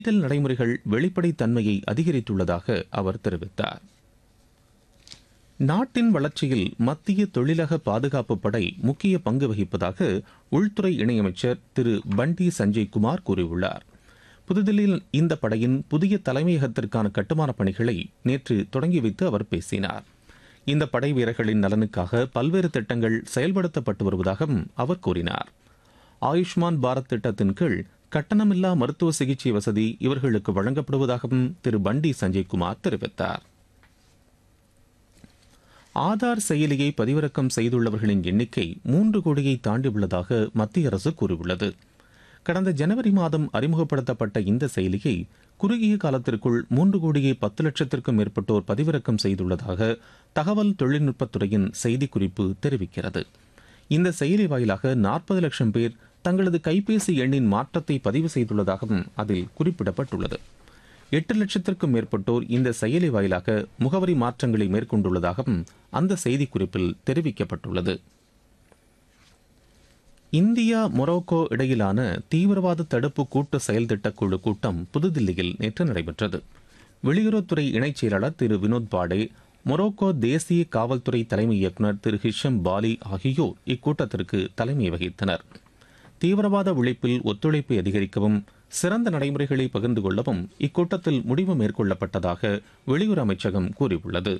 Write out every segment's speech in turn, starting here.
digital நடைமுறைகள் வெளிப்படைத்தன்மையை அதிகரித்துள்ளதாக அவர் தெரிவித்தார் நாட்டின் வளர்ச்சியில் மத்திய தொழிலக பாதுகாப்பு படை முக்கிய பங்கு வகிப்பதாக உள்துறை இணையமைச்சர் திரு பண்டி சஞ்சய் குமார் கூறியுள்ளார் புதுதில்லியில் இந்த படையின் புதிய தலைமையகத்திற்கான கட்டுமானப் பணிகளை நேற்று தொடங்கி வைத்து அவர் பேசினார் இந்த படை வீரர்களின் நலனுக்காக பல்வேறு திட்டங்கள் செயல்படுத்தப்பட்டு வருவதாகவும் அவர் கூறினார் ஆயுஷ்மான் பாரத் திட்டத்தின் கீழ் கட்டணமில்லா மருத்துவ சிகிச்சை வசதி இவர்களுக்கு வழங்கப்படுவதாகவும் திரு பண்டி சஞ்சய்குமார் தெரிவித்தார் ஆதார் செயலியை பதிவிறக்கம் செய்துள்ளவர்களின் எண்ணிக்கை மூன்று கோடியை தாண்டியுள்ளதாக மத்திய அரசு கூறியுள்ளது கடந்த ஜனவரி மாதம் அறிமுகப்படுத்தப்பட்ட இந்த செயலியை குறுகிய காலத்திற்குள் மூன்று கோடியே பத்து லட்சத்திற்கும் மேற்பட்டோர் பதிவிறக்கம் செய்துள்ளதாக தகவல் தொழில்நுட்பத்துறையின் செய்திக்குறிப்பு தெரிவிக்கிறது இந்த செயலி வாயிலாக நாற்பது லட்சம் பேர் தங்களது கைபேசி எண்ணின் மாற்றத்தை பதிவு செய்துள்ளதாகவும் அதில் குறிப்பிடப்பட்டுள்ளது எட்டு லட்சத்திற்கும் மேற்பட்டோர் இந்த செயலி வாயிலாக முகவரி மாற்றங்களை மேற்கொண்டுள்ளதாகவும் அந்த செய்திக்குறிப்பில் தெரிவிக்கப்பட்டுள்ளது இந்தியா மொரோக்கோ இடையிலான தீவிரவாத தடுப்பு கூட்டு செயல்திட்ட குழு கூட்டம் புதுதில்லியில் நேற்று நடைபெற்றது வெளியுறவுத்துறை இணைச் செயலாளர் திரு வினோத் பாடே மொரோக்கோ தேசிய காவல்துறை தலைமை இயக்குநர் திரு ஹிஷம் பாலி ஆகியோர் இக்கூட்டத்திற்கு தலைமை வகித்தனர் தீவிரவாத ஒழிப்பில் ஒத்துழைப்பை அதிகரிக்கவும் சிறந்த நடைமுறைகளை பகிர்ந்து கொள்ளவும் இக்கூட்டத்தில் முடிவு மேற்கொள்ளப்பட்டதாக வெளியுறவு அமைச்சகம் கூறியுள்ளது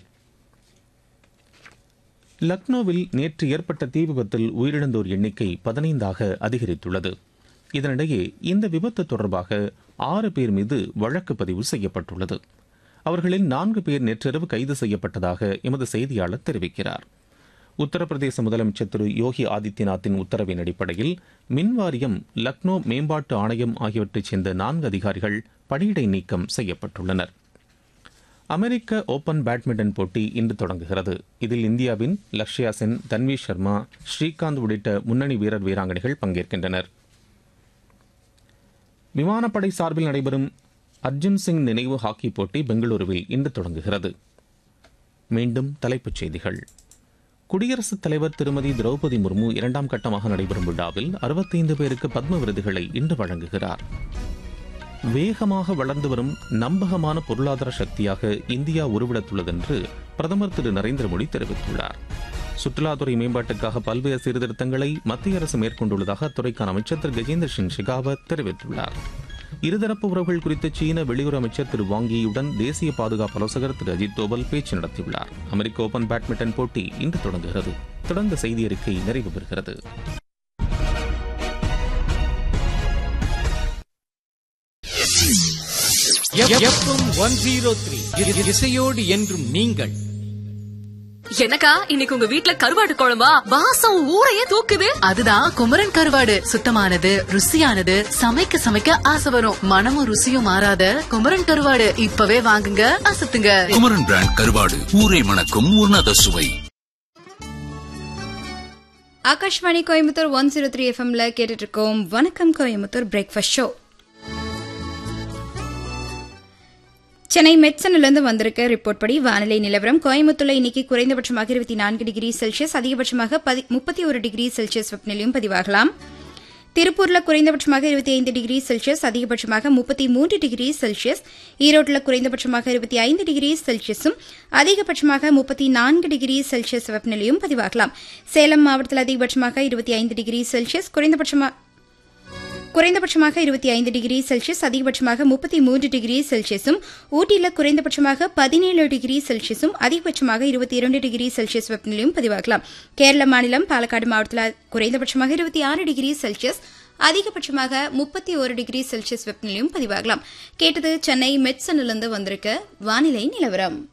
லக்னோவில் நேற்று ஏற்பட்ட தீ விபத்தில் உயிரிழந்தோர் எண்ணிக்கை பதினைந்தாக அதிகரித்துள்ளது இதனிடையே இந்த விபத்து தொடர்பாக ஆறு பேர் மீது வழக்கு பதிவு செய்யப்பட்டுள்ளது அவர்களில் நான்கு பேர் நேற்றிரவு கைது செய்யப்பட்டதாக எமது செய்தியாளர் தெரிவிக்கிறார் உத்தரப்பிரதேச முதலமைச்சர் திரு யோகி ஆதித்யநாத்தின் உத்தரவின் அடிப்படையில் மின்வாரியம் லக்னோ மேம்பாட்டு ஆணையம் ஆகியவற்றைச் சேர்ந்த நான்கு அதிகாரிகள் பணியிடை நீக்கம் செய்யப்பட்டுள்ளனர் அமெரிக்க ஓபன் பேட்மிண்டன் போட்டி இன்று தொடங்குகிறது இதில் இந்தியாவின் லக்ஷயா சென் தன்வி சர்மா ஸ்ரீகாந்த் உள்ளிட்ட முன்னணி வீரர் வீராங்கனைகள் பங்கேற்கின்றனர் விமானப்படை சார்பில் நடைபெறும் அர்ஜுன் சிங் நினைவு ஹாக்கி போட்டி பெங்களூருவில் இன்று தொடங்குகிறது மீண்டும் தலைப்புச் செய்திகள் குடியரசுத் தலைவர் திருமதி திரௌபதி முர்மு இரண்டாம் கட்டமாக நடைபெறும் விழாவில் அறுபத்தைந்து பேருக்கு பத்ம விருதுகளை இன்று வழங்குகிறார் வேகமாக வளர்ந்து வரும் நம்பகமான பொருளாதார சக்தியாக இந்தியா உருவெடுத்துள்ளது என்று பிரதமர் திரு நரேந்திர மோடி தெரிவித்துள்ளார் சுற்றுலாத்துறை மேம்பாட்டுக்காக பல்வேறு சீர்திருத்தங்களை மத்திய அரசு மேற்கொண்டுள்ளதாக அத்துறைக்கான அமைச்சர் திரு கஜேந்திர சிங் ஷெகாவத் தெரிவித்துள்ளார் இருதரப்பு உறவுகள் குறித்து சீன வெளியுறவு அமைச்சர் திரு வாங்கியுடன் தேசிய பாதுகாப்பு ஆலோசகர் திரு அஜித் தோவல் பேச்சு நடத்தியுள்ளார் அமெரிக்க ஓபன் பேட்மிண்டன் போட்டி இன்று தொடங்குகிறது தொடர்ந்த செய்தி அறிக்கை நிறைவு பெறுகிறது எஃப்எம் ஒன் ஜீரோ த்ரீ இசையோடு என்றும் நீங்கள் எனக்கா இன்னைக்கு உங்க வீட்ல கருவாடு குழம்பா வாசம் ஊரையே தூக்குது அதுதான் குமரன் கருவாடு சுத்தமானது ருசியானது சமைக்க சமைக்க ஆசை வரும் மனமும் ருசியும் மாறாத குமரன் கருவாடு இப்பவே வாங்குங்க அசத்துங்க குமரன் பிராண்ட் கருவாடு ஊரை மணக்கும் உன்னத சுவை Akashvani Coimbatore one zero three எஃப்எம்ல கேட்டுட்டு இருக்கோம் வணக்கம் கோயம்புத்தூர் பிரேக்ஃபாஸ்ட் ஷோ சென்னை மெட்சனிலிருந்து வந்திருக்க ரிப்போர்ட் படி வானிலை நிலவரம் கோயம்புத்தூர்ல இன்னைக்கு குறைந்தபட்சமாக இருபத்தி நான்கு டிகிரி செல்சியஸ் அதிகபட்சமாக முப்பத்தி ஒரு டிகிரி செல்சியஸ் வெப்பநிலையும் பதிவாகலாம் திருப்பூர்ல குறைந்தபட்சமாக இருபத்தி ஐந்து டிகிரி செல்சியஸ் அதிகபட்சமாக முப்பத்தி மூன்று டிகிரி செல்சியஸ் ஈரோட்டில் குறைந்தபட்சமாக இருபத்தி ஐந்து டிகிரி செல்சியஸும் அதிகபட்சமாக முப்பத்தி நான்கு டிகிரி செல்சியஸ் வெப்பநிலையும் பதிவாகலாம் சேலம் மாவட்டத்தில் அதிகபட்சமாக இருபத்தி ஐந்து டிகிரி செல்சியஸ் குறைந்தபட்சமாக குறைந்தபட்சமாக இருபத்தி ஐந்து டிகிரி செல்சியஸ் அதிகபட்சமாக முப்பத்தி மூன்று டிகிரி செல்சியஸும் ஊட்டியில் குறைந்தபட்சமாக பதினேழு டிகிரி செல்சியஸும் அதிகபட்சமாக இருபத்தி இரண்டு டிகிரி செல்சியஸ் வெப்பநிலையும் பதிவாகலாம் கேரள மாநிலம் பாலக்காடு மாவட்டத்தில் குறைந்தபட்சமாக இருபத்தி ஆறு டிகிரி செல்சியஸ் அதிகபட்சமாக முப்பத்தி ஒரு டிகிரி செல்சியஸ் வெப்பநிலையும் பதிவாகலாம் கேட்டது சென்னை மெட்சனிலிருந்து வந்திருக்க வானிலை நிலவரம்